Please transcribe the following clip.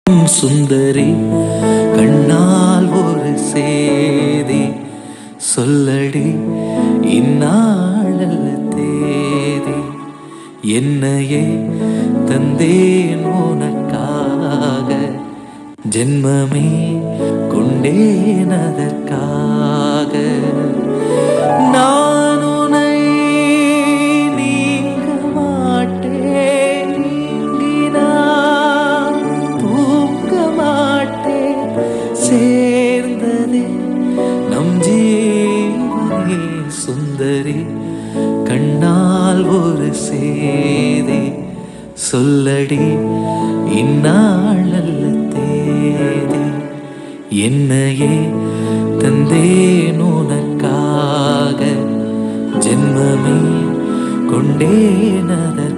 சுந்தரி கண்ணால் ஒரு சேதி சொல்லடி இந்நாளல்ல தேதி என்னையே தந்தேன் உனக்காக ஜென்மமே கொண்டேன் அதற்காக நான் உன்னை நீங்க மாட்டேன் நீங்கினான் தூக்க மாட்டேன் சேர்ந்ததே நம் ஜீவனே சுந்தரி கண்ணால் ஒரு சேதி சொல்லடி இந்நாளல்ல தேதி என்னையே தந்தேன் உனக்காக ஜென்மமே கொண்டேன் அதற்காக